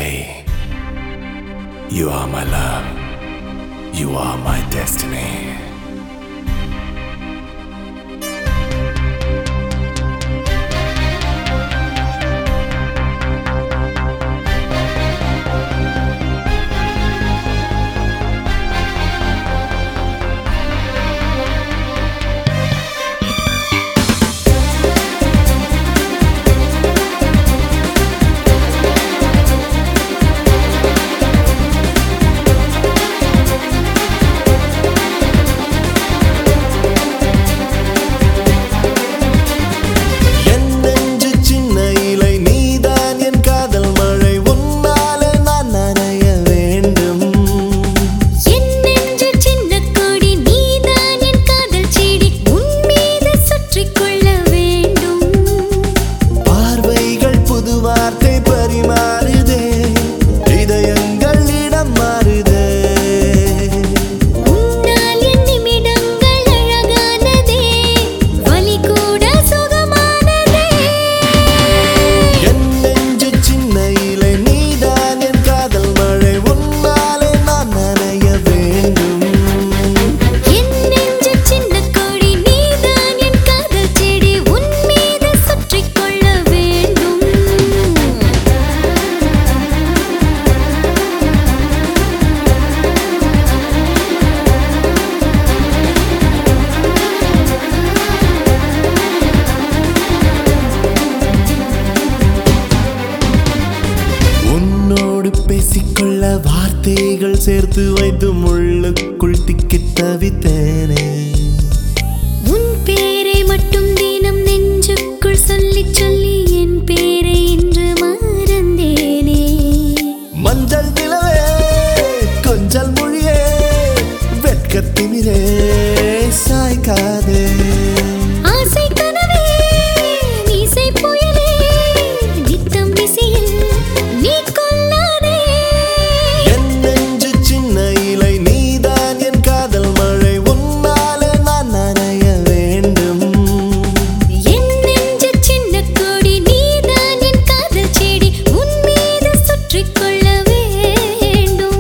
say, You are my love, you are my destiny. என் நெஞ்சு சின்ன இலை நீதான் என் காதல் மழை உன்னாலே நான் நனைய வேண்டும் என் நெஞ்சு சின்ன கொடி நீதான் என் காதல் செடி உன் மீது சுற்றிக் கொள்ள வேண்டும் பார்வைகள் புது வார்த்தை பரிமாறுதே இதயங்கள் இடம் மாறுதே உன்னால் என் நிமிடங்கள் அழகானதே வலி கூட சுகமானதே என் நெஞ்சு சின்ன இலை நீதான் என் காதல் மழை உன்னாலே நான் நனைய வேண்டும் என் நெஞ்சு சின்ன கொடி நீதான் என் காதல் செடி உன் மீது சுற்றிக் கொள்ள வேண்டும் உன்னோடு பேசிக்கொள்ள வார்த்தைகள் சேர்த்து வைத்து முள்ளுக்குள் திக்கித் தவித்தேனே உன் பேரை மட்டும் தினம் நெஞ்சுக்குள் சொல்லிச் சொல்லி என் பேரை இன்று மறந்தேனே மஞ்சள் நிலவே கொஞ்சல் மொழியே வெட்கத்திமிரே சாய்க்காதே ஆசை கனவே மீசை புயலே நித்தம் விசியில் நீ கொல்லாதே என் நெஞ்சு சின்ன இலை நீதான் என் காதல் மழை உன்னாலே நான் நனைய வேண்டும் என் நெஞ்சு சின்ன கொடி நீதான் என் காதல் செடி உன் மீது சுற்றிக் கொள்ள வேண்டும்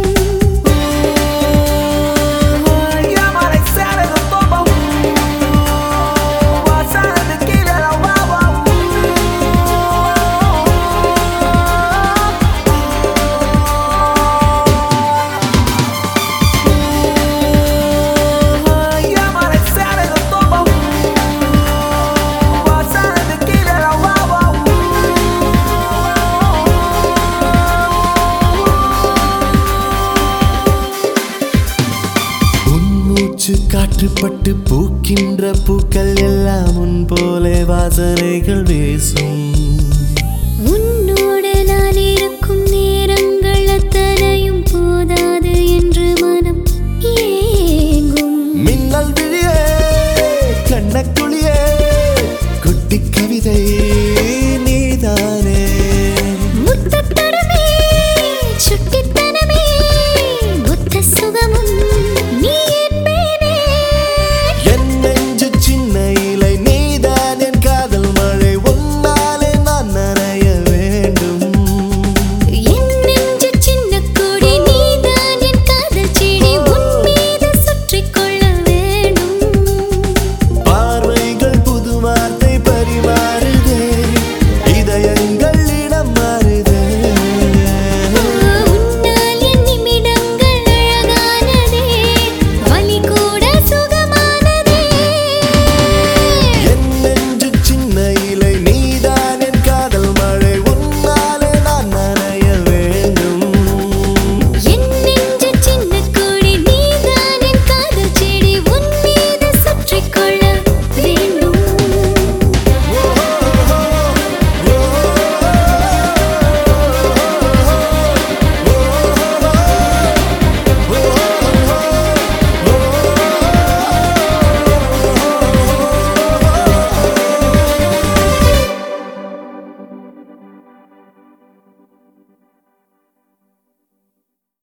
உன் மூச்சு காற்றுப்பட்டு பூக்கின்ற பூக்கள் எல்லாம் உன் போலே வாசனைகள் வீசும் உன்